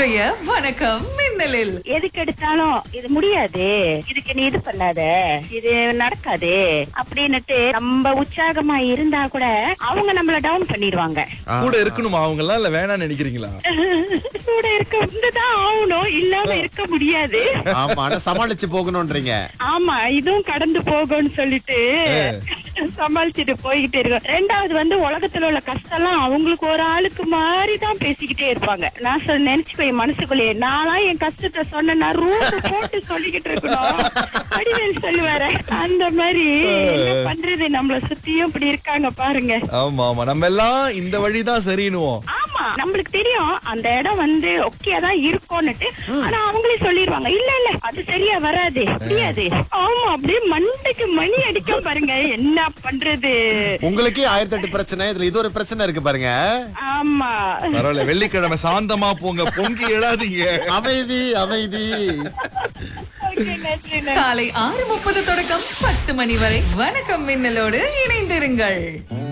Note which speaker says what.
Speaker 1: இன்றைய வணக்கம் மின்னலில்
Speaker 2: எதுக்கு எடுத்தாலும் இது முடியாது இதுக்கு நீ இது பண்ணாத இது நடக்காது அப்படின்னுட்டு நம்ம உற்சாகமா இருந்தா கூட அவங்க நம்மள டவுன் பண்ணிடுவாங்க
Speaker 3: கூட இருக்கணுமா அவங்க எல்லாம் இல்ல வேணாம்னு நினைக்கிறீங்களா
Speaker 2: கூட இருக்க இருந்துதான் ஆகணும் இல்லாம இருக்க முடியாது
Speaker 4: ஆமா ஆனா சமாளிச்சு போகணும்ன்றீங்க
Speaker 2: ஆமா இதுவும் கடந்து போகும்னு சொல்லிட்டு சமாளிச்சுட்டு போய்கிட்டே இருக்கோம் ரெண்டாவது வந்து உலகத்துல உள்ள கஷ்டம்லாம் அவங்களுக்கு ஒரு ஆளுக்கு மாதிரி தான் பேசிக்கிட்டே இருப்பாங்க நான் சொல் நினைச்சுக்கோ என் மனசுக்குள்ளேயே நான்லாம் என் கஷ்டத்தை சொன்னா ரூட் போட்டு சொல்லிக்கிட்டு இருக்கணும் வடிவேல் சொல்லுவாரு அந்த மாதிரி என்ன பண்றது நம்மள சுத்தியும் இப்படி இருக்காங்க பாருங்க
Speaker 3: ஆமா ஆமா நம்ம எல்லாம் இந்த வழிதான் சரின்னுவோம்
Speaker 2: ஆமா நம்மளுக்கு தெரியும் அந்த இடம் வந்து ஓகே தான் இருக்கும்னுட்டு ஆனா அவங்களே சொல்லிருவாங்க இல்ல இல்ல அது சரியா வராது முடியாது ஆமா அப்படியே மண்டைக்கு மணி அடிக்க பாருங்க என்ன பண்றது
Speaker 4: உங்களுக்கே ஆயிரத்தி எட்டு பிரச்சனை இதுல இது ஒரு பிரச்சனை இருக்கு பாருங்க
Speaker 2: ஆமா
Speaker 3: பரவாயில்ல வெள்ளிக்கிழமை சாந்தமா போங்க பொங்கி எழாதீங்க
Speaker 4: அமைதி அமைதி
Speaker 2: Okay, நன்றி, நன்றி.
Speaker 1: காலை ஆறு முப்பது தொடக்கம் பத்து மணி வரை வணக்கம் மின்னலோடு இணைந்திருங்கள்